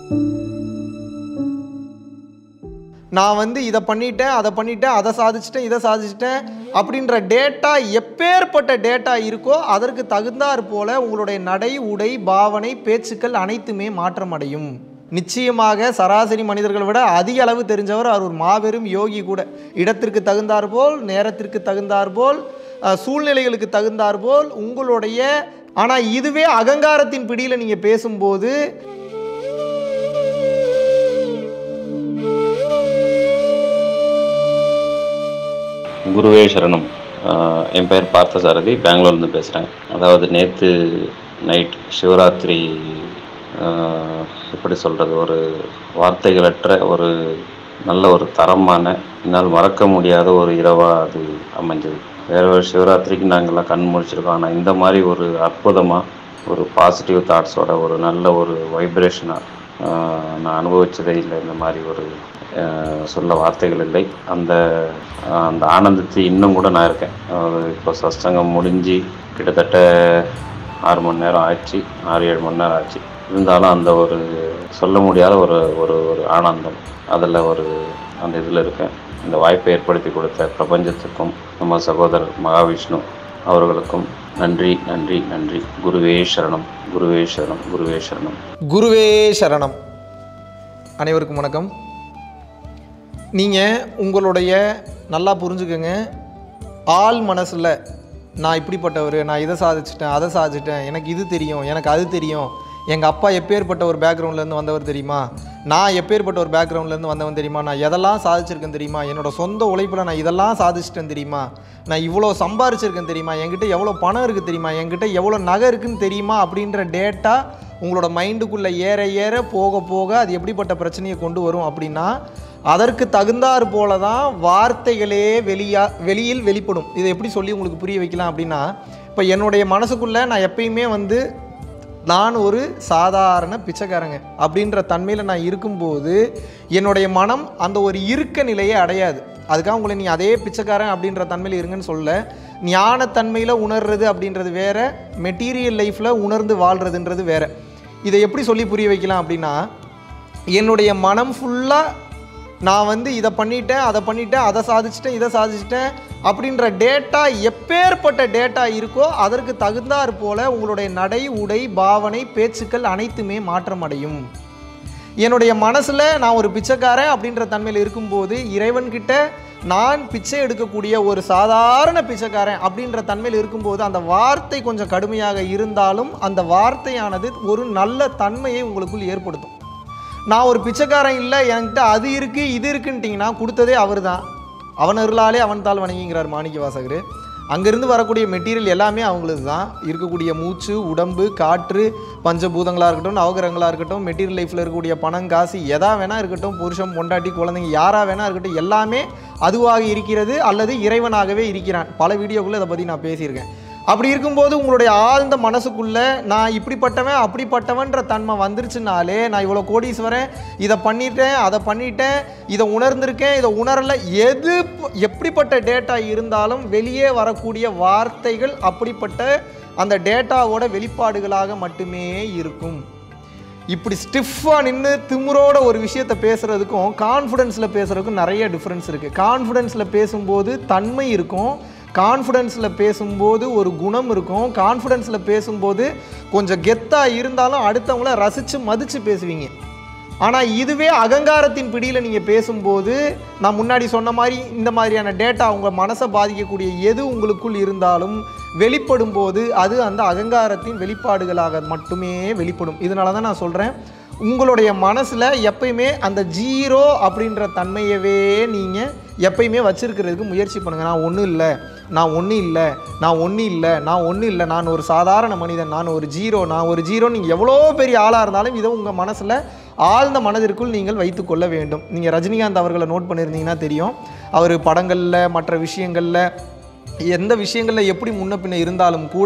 நான் வந்து இதை பண்ணிட்டேன் அதை பண்ணிட்டேன் அதை சாதிச்சிட்டேன் இதை சாதிச்சிட்டேன் அப்படின்ற டேட்டா எப்பேற்பட்ட டேட்டா இருக்கோ அதற்கு தகுந்தாற் போல உங்களுடைய நடை உடை பாவனை பேச்சுக்கள் அனைத்துமே மாற்றம் அடையும் நிச்சயமாக சராசரி மனிதர்களை விட அதிக அளவு தெரிஞ்சவர் அவர் ஒரு மாபெரும் யோகி கூட இடத்திற்கு தகுந்தாற்போல் நேரத்திற்கு தகுந்தாற்போல் அஹ், சூழ்நிலைகளுக்கு தகுந்தாற்போல் உங்களுடைய ஆனால் இதுவே அகங்காரத்தின் பிடியில் நீங்கள் பேசும்போது குருவே சரணம் ஆஹ் என் பேர் பார்த்தசாரதி பெங்களூர்லேருந்து பேசுகிறேன் அதாவது நேற்று நைட் சிவராத்திரி ஆஹ் எப்படி சொல்கிறது ஒரு வார்த்தைகளற்ற ஒரு நல்ல ஒரு தரமான என்னால் மறக்க முடியாத ஒரு இரவாக அது அமைஞ்சது வேற ஒரு சிவராத்திரிக்கு நாங்கள்லாம் கண் முழிச்சிருக்கோம் ஆனால் இந்த மாதிரி ஒரு அற்புதமாக ஒரு பாசிட்டிவ் தாட்ஸோட ஒரு நல்ல ஒரு வைப்ரேஷனாக நான் அனுபவிச்சதே இல்லை இந்த மாதிரி ஒரு ஆஹ் சொல்ல வார்த்தைகள் இல்லை அந்த ஆஹ் அந்த ஆனந்தத்தை இன்னும் கூட நான் இருக்கேன் அதாவது இப்போ சஸ்தங்கம் முடிஞ்சு கிட்டத்தட்ட ஆறு மணி நேரம் ஆச்சு ஆறு ஏழு மணி நேரம் ஆச்சு இருந்தாலும் அந்த ஒரு சொல்ல முடியாத ஒரு ஒரு ஒரு ஆனந்தம் அதில் ஒரு அந்த இதில் இருக்கேன் இந்த வாய்ப்பை ஏற்படுத்தி கொடுத்த பிரபஞ்சத்துக்கும் நம்ம சகோதரர் மகாவிஷ்ணு அவர்களுக்கும் நன்றி நன்றி நன்றி குருவே சரணம் குருவே சரணம் குருவே சரணம் குருவே சரணம் அனைவருக்கும் வணக்கம் நீங்கள் உங்களுடைய நல்லா புரிஞ்சுக்கங்க ஆள் மனசில் நான் இப்படிப்பட்டவர் நான் இதை சாதிச்சிட்டேன் அதை சாதிச்சிட்டேன் எனக்கு இது தெரியும் எனக்கு அது தெரியும் எங்கள் அப்பா எப்பேற்பட்ட ஒரு பேக்ரவுண்ட்லேருந்து வந்தவர் தெரியுமா நான் எப்பேற்பட்ட ஒரு பேக்ரவுண்ட்லேருந்து வந்தவன் தெரியுமா நான் எதெல்லாம் சாதிச்சிருக்கேன் தெரியுமா என்னோட சொந்த உழைப்பில் நான் இதெல்லாம் சாதிச்சிட்டேன் தெரியுமா நான் இவ்வளோ சம்பாரிச்சிருக்கேன் தெரியுமா என்கிட்ட எவ்வளோ பணம் இருக்குது தெரியுமா என்கிட்ட எவ்வளோ நகை இருக்குன்னு தெரியுமா அப்படின்ற டேட்டா உங்களோட மைண்டுக்குள்ளே ஏற ஏற போக போக அது எப்படிப்பட்ட பிரச்சனையை கொண்டு வரும் அப்படின்னா அதற்கு தகுந்தாற் போல தான் வார்த்தைகளே வெளியா வெளியில் வெளிப்படும் இதை எப்படி சொல்லி உங்களுக்கு புரிய வைக்கலாம் அப்படின்னா இப்போ என்னுடைய மனசுக்குள்ளே நான் எப்பயுமே வந்து நான் ஒரு சாதாரண பிச்சைக்காரங்க அப்படின்ற தன்மையில் நான் இருக்கும்போது என்னுடைய மனம் அந்த ஒரு இருக்க நிலையை அடையாது அதுக்காக உங்களை நீ அதே பிச்சைக்காரன் அப்படின்ற தன்மையில் இருங்கன்னு சொல்ல ஞானத்தன்மையில் உணர்றது அப்படின்றது வேற மெட்டீரியல் லைஃப்பில் உணர்ந்து வாழ்கிறதுன்றது வேற இதை எப்படி சொல்லி புரிய வைக்கலாம் அப்படின்னா என்னுடைய மனம் ஃபுல்லாக நான் வந்து இதை பண்ணிட்டேன் அதை பண்ணிட்டேன் அதை சாதிச்சிட்டேன் இதை சாதிச்சிட்டேன் அப்படின்ற டேட்டா எப்பேற்பட்ட டேட்டா இருக்கோ அதற்கு தகுந்தாற் போல உங்களுடைய நடை உடை பாவனை பேச்சுக்கள் அனைத்துமே மாற்றம் அடையும் என்னுடைய மனசில் நான் ஒரு பிச்சைக்காரன் அப்படின்ற தன்மையில் இருக்கும்போது இறைவன்கிட்ட நான் பிச்சை எடுக்கக்கூடிய ஒரு சாதாரண பிச்சைக்காரன் அப்படின்ற தன்மையில் இருக்கும்போது அந்த வார்த்தை கொஞ்சம் கடுமையாக இருந்தாலும் அந்த வார்த்தையானது ஒரு நல்ல தன்மையை உங்களுக்குள் ஏற்படுத்தும் நான் ஒரு பிச்சைக்காரன் இல்லை என்கிட்ட அது இருக்குது இது இருக்குன்ட்டிங்கன்னா கொடுத்ததே அவர் தான் அவன் அருளாலே அவன் தாள் வணங்கிங்கிறார் மாணிக்க வாசகர் அங்கேருந்து வரக்கூடிய மெட்டீரியல் எல்லாமே அவங்களது தான் இருக்கக்கூடிய மூச்சு உடம்பு காற்று பஞ்சபூதங்களாக இருக்கட்டும் நவகிரகங்களாக இருக்கட்டும் மெட்டீரியல் லைஃப்பில் இருக்கக்கூடிய பணம் காசு எதா வேணா இருக்கட்டும் புருஷன் பொண்டாட்டி குழந்தைங்க யாராக வேணா இருக்கட்டும் எல்லாமே அதுவாக இருக்கிறது அல்லது இறைவனாகவே இருக்கிறான் பல வீடியோக்குள்ளே இதை பற்றி நான் பேசியிருக்கேன் அப்படி இருக்கும்போது உங்களுடைய ஆழ்ந்த மனசுக்குள்ள நான் இப்படிப்பட்டவன் அப்படிப்பட்டவன்ற தன்மை வந்துருச்சுனாலே நான் இவ்வளோ கோடீஸ்வரன் இதை பண்ணிட்டேன் அதை பண்ணிட்டேன் இதை உணர்ந்திருக்கேன் இதை உணரல எது எப்படிப்பட்ட டேட்டா இருந்தாலும் வெளியே வரக்கூடிய வார்த்தைகள் அப்படிப்பட்ட அந்த டேட்டாவோட வெளிப்பாடுகளாக மட்டுமே இருக்கும் இப்படி ஸ்டிஃபாக நின்று திமிரோட ஒரு விஷயத்தை பேசுகிறதுக்கும் கான்ஃபிடென்ஸில் பேசுகிறதுக்கும் நிறைய டிஃப்ரென்ஸ் இருக்குது கான்ஃபிடென்ஸில் பேசும்போது தன்மை இருக்கும் கான்ஃபிடென்ஸில் பேசும்போது ஒரு குணம் இருக்கும் கான்ஃபிடென்ஸில் பேசும்போது கொஞ்சம் கெத்தாக இருந்தாலும் அடுத்தவங்கள ரசித்து மதித்து பேசுவீங்க ஆனால் இதுவே அகங்காரத்தின் பிடியில் நீங்கள் பேசும்போது நான் முன்னாடி சொன்ன மாதிரி இந்த மாதிரியான டேட்டா உங்கள் மனசை பாதிக்கக்கூடிய எது உங்களுக்குள் இருந்தாலும் வெளிப்படும் போது அது அந்த அகங்காரத்தின் வெளிப்பாடுகளாக மட்டுமே வெளிப்படும் இதனால தான் நான் சொல்கிறேன் உங்களுடைய மனசில் எப்பயுமே அந்த ஜீரோ அப்படின்ற தன்மையவே நீங்கள் எப்பயுமே வச்சிருக்கிறதுக்கு முயற்சி பண்ணுங்கள் நான் ஒன்றும் இல்லை நான் ஒன்றும் இல்லை நான் ஒன்றும் இல்லை நான் ஒன்றும் இல்லை நான் ஒரு சாதாரண மனிதன் நான் ஒரு ஜீரோ நான் ஒரு ஜீரோ நீங்கள் எவ்வளோ பெரிய ஆளாக இருந்தாலும் இதை உங்கள் மனசில் ஆழ்ந்த மனதிற்குள் நீங்கள் வைத்துக்கொள்ள வேண்டும் நீங்கள் ரஜினிகாந்த் அவர்களை நோட் பண்ணியிருந்தீங்கன்னா தெரியும் அவர் படங்களில் மற்ற விஷயங்களில் எந்த விஷயங்களில் எப்படி முன்ன பின்ன இருந்தாலும் கூட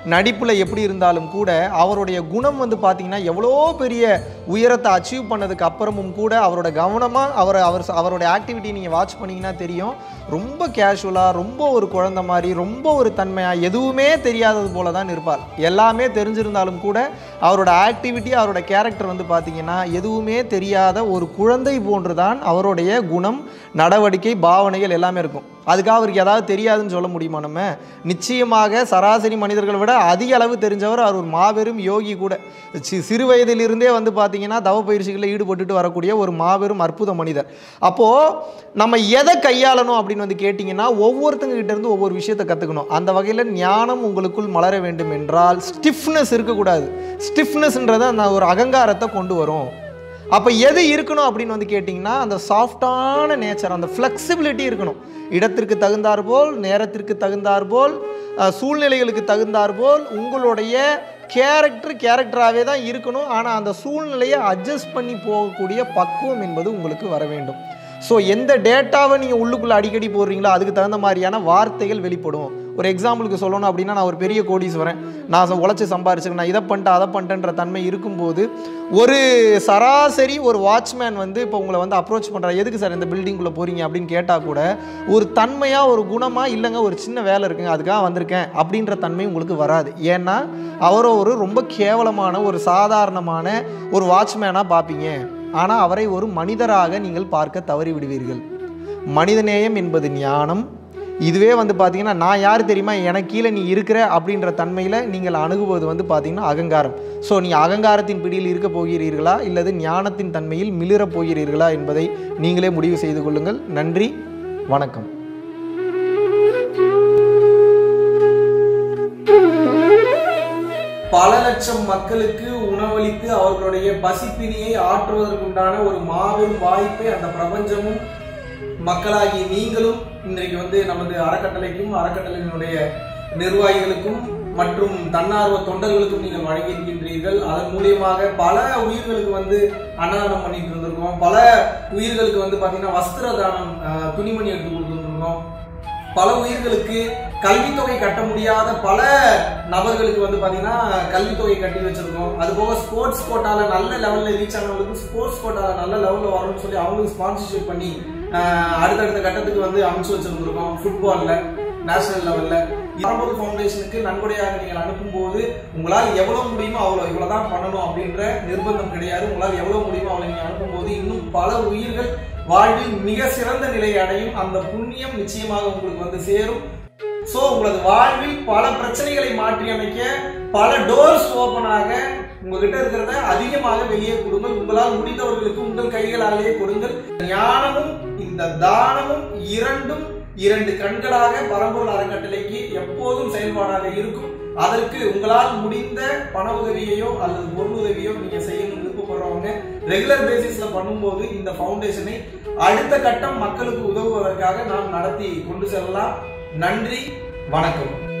நடிப்பில் எப்படி இருந்தாலும் கூட அவருடைய குணம் வந்து பார்த்தீங்கன்னா எவ்வளோ பெரிய உயரத்தை அச்சீவ் பண்ணதுக்கு அப்புறமும் கூட அவரோட கவனமாக அவர் அவர் அவரோட ஆக்டிவிட்டி நீங்கள் வாட்ச் பண்ணீங்கன்னா தெரியும் ரொம்ப கேஷுவலாக ரொம்ப ஒரு குழந்தை மாதிரி ரொம்ப ஒரு தன்மையாக எதுவுமே தெரியாதது போல தான் இருப்பார் எல்லாமே தெரிஞ்சிருந்தாலும் கூட அவரோட ஆக்டிவிட்டி அவரோட கேரக்டர் வந்து பார்த்தீங்கன்னா எதுவுமே தெரியாத ஒரு குழந்தை போன்று தான் அவருடைய குணம் நடவடிக்கை பாவனைகள் எல்லாமே இருக்கும் அதுக்காக அவருக்கு ஏதாவது தெரியாதுன்னு சொல்ல முடியுமா நம்ம நிச்சயமாக சராசரி மனிதர்களை விட அதிக அளவு தெரிஞ்சவர் அவர் ஒரு மாபெரும் யோகி கூட சி சிறு வயதிலிருந்தே வந்து பார்த்தீங்கன்னா தவ பயிற்சிகளில் ஈடுபட்டுட்டு வரக்கூடிய ஒரு மாபெரும் அற்புத மனிதர் அப்போது நம்ம எதை கையாளணும் அப்படின்னு வந்து கேட்டிங்கன்னா ஒவ்வொருத்தங்க கிட்ட இருந்து ஒவ்வொரு விஷயத்தை கற்றுக்கணும் அந்த வகையில் ஞானம் உங்களுக்குள் மலர வேண்டும் என்றால் ஸ்டிஃப்னஸ் இருக்கக்கூடாது ஸ்டிஃப்னஸ்ன்றதை அந்த ஒரு அகங்காரத்தை கொண்டு வரும் அப்போ எது இருக்கணும் அப்படின்னு வந்து கேட்டிங்கன்னா அந்த சாஃப்டான நேச்சர் அந்த ஃப்ளெக்சிபிலிட்டி இருக்கணும் இடத்திற்கு தகுந்தாற்போல் நேரத்திற்கு தகுந்தாற்போல் அஹ், சூழ்நிலைகளுக்கு தகுந்தாற்போல் உங்களுடைய கேரக்டர் கேரக்டராகவே தான் இருக்கணும் ஆனால் அந்த சூழ்நிலையை அட்ஜஸ்ட் பண்ணி போகக்கூடிய பக்குவம் என்பது உங்களுக்கு வர வேண்டும் ஸோ எந்த டேட்டாவை நீங்கள் உள்ளுக்குள்ளே அடிக்கடி போடுறீங்களோ அதுக்கு தகுந்த மாதிரியான வார்த்தைகள் வெளிப்படும் ஒரு எக்ஸாம்பிளுக்கு சொல்லணும் அப்படின்னா நான் ஒரு பெரிய கோடீஸ்வரன் நான் ச- உழைச்சி சம்பாரிச்சிருக்கேன் நான் இதை பண்ணிட்டேன் அதை பண்ணிட்டேன்ற தன்மை இருக்கும்போது ஒரு சராசரி ஒரு வாட்ச்மேன் வந்து இப்போ உங்களை வந்து அப்ரோச் பண்ணுறாரு எதுக்கு சார் இந்த பில்டிங்குள்ளே போகிறீங்க அப்படின்னு கேட்டால் கூட ஒரு தன்மையாக ஒரு குணமாக இல்லைங்க ஒரு சின்ன வேலை இருக்குங்க அதுக்காக வந்திருக்கேன் அப்படின்ற தன்மை உங்களுக்கு வராது ஏன்னா அவரை ஒரு ரொம்ப கேவலமான ஒரு சாதாரணமான ஒரு வாட்ச்மேனாக பார்ப்பீங்க ஆனால் அவரை ஒரு மனிதராக நீங்கள் பார்க்க தவறி விடுவீர்கள் மனிதநேயம் என்பது ஞானம் இதுவே வந்து பார்த்தீங்கன்னா நான் யார் தெரியுமா எனக்கு கீழே நீ இருக்கிற அப்படின்ற தன்மையில் நீங்கள் அணுகுவது வந்து பார்த்தீங்கன்னா அகங்காரம் ஸோ நீ அகங்காரத்தின் பிடியில் இருக்க போகிறீர்களா இல்லது ஞானத்தின் தன்மையில் மிளிரப் போகிறீர்களா என்பதை நீங்களே முடிவு செய்து கொள்ளுங்கள் நன்றி வணக்கம் பல லட்சம் மக்களுக்கு உணவளித்து அவர்களுடைய பசிப்பினியை ஆற்றுவதற்குண்டான ஒரு மாபெரும் வாய்ப்பை அந்த பிரபஞ்சமும் மக்களாகி நீங்களும் இன்றைக்கு வந்து நமது அறக்கட்டளைக்கும் அறக்கட்டளையினுடைய நிர்வாகிகளுக்கும் மற்றும் தன்னார்வ தொண்டர்களுக்கும் நீங்கள் வழங்கியிருக்கின்றீர்கள் அதன் மூலியமாக பல உயிர்களுக்கு வந்து அன்னதானம் பண்ணிட்டு இருந்திருக்கோம் பல உயிர்களுக்கு வந்து பாத்தீங்கன்னா வஸ்திர தானம் அஹ், துணிமணி எடுத்து கொடுத்துருக்கோம் பல உயிர்களுக்கு கல்வித்தொகை கட்ட முடியாத பல நபர்களுக்கு வந்து பாத்தீங்கன்னா கல்வித்தொகை கட்டி வச்சிருக்கோம் அது போக ஸ்போர்ட்ஸ் கோட்டால நல்ல லெவல்ல ரீச் ஆனவங்களுக்கு ஸ்போர்ட்ஸ் கோட்டால நல்ல லெவல்ல வரணும்னு சொல்லி அவங்களுக்கு ஸ்பான்சர்ஷிப் பண்ணி ஆஹ், அடுத்தடுத்த கட்டத்துக்கு வந்து அமைச்சு வச்சிருந்திருக்கோம் ஃபுட்பால்ல நேஷனல் லெவல்ல பரம்பொருள் ஃபவுண்டேஷனுக்கு நன்கொடையாக நீங்கள் அனுப்பும்போது உங்களால் எவ்வளவு முடியுமோ அவ்வளோ இவ்வளவுதான் பண்ணணும் அப்படின்ற நிர்பந்தம் கிடையாது உங்களால் எவ்வளவு முடியுமோ அவ்வளவு நீங்க அனுப்பும்போது இன்னும் பல உயிர்கள் வாழ்வில் மிக சிறந்த நிலையை அடையும் அந்த புண்ணியம் நிச்சயமாக உங்களுக்கு வந்து சேரும் சோ உங்களது வாழ்வில் பல பிரச்சனைகளை மாற்றி அமைக்க பல டோர்ஸ் ஓபன் ஆக உங்ககிட்ட இருக்கிறத அதிகமாக வெளியே கொடுங்கள் உங்களால் முடிந்தவர்களுக்கு உங்கள் கைகளாலேயே கொடுங்கள் ஞானமும் இந்த தானமும் இரண்டும் இரண்டு கண்களாக பரம்பொருள் அறக்கட்டளைக்கு எப்போதும் செயல்பாடாக இருக்கும் அதற்கு உங்களால் முடிந்த பண உதவியையோ அல்லது பொருள் உதவியோ நீங்க செய்யணும் விருப்பப்படுறவங்க ரெகுலர் பேசிஸ்ல பண்ணும்போது இந்த ஃபவுண்டேஷனை அடுத்த கட்டம் மக்களுக்கு உதவுவதற்காக நாம் நடத்தி கொண்டு செல்லலாம் நன்றி வணக்கம்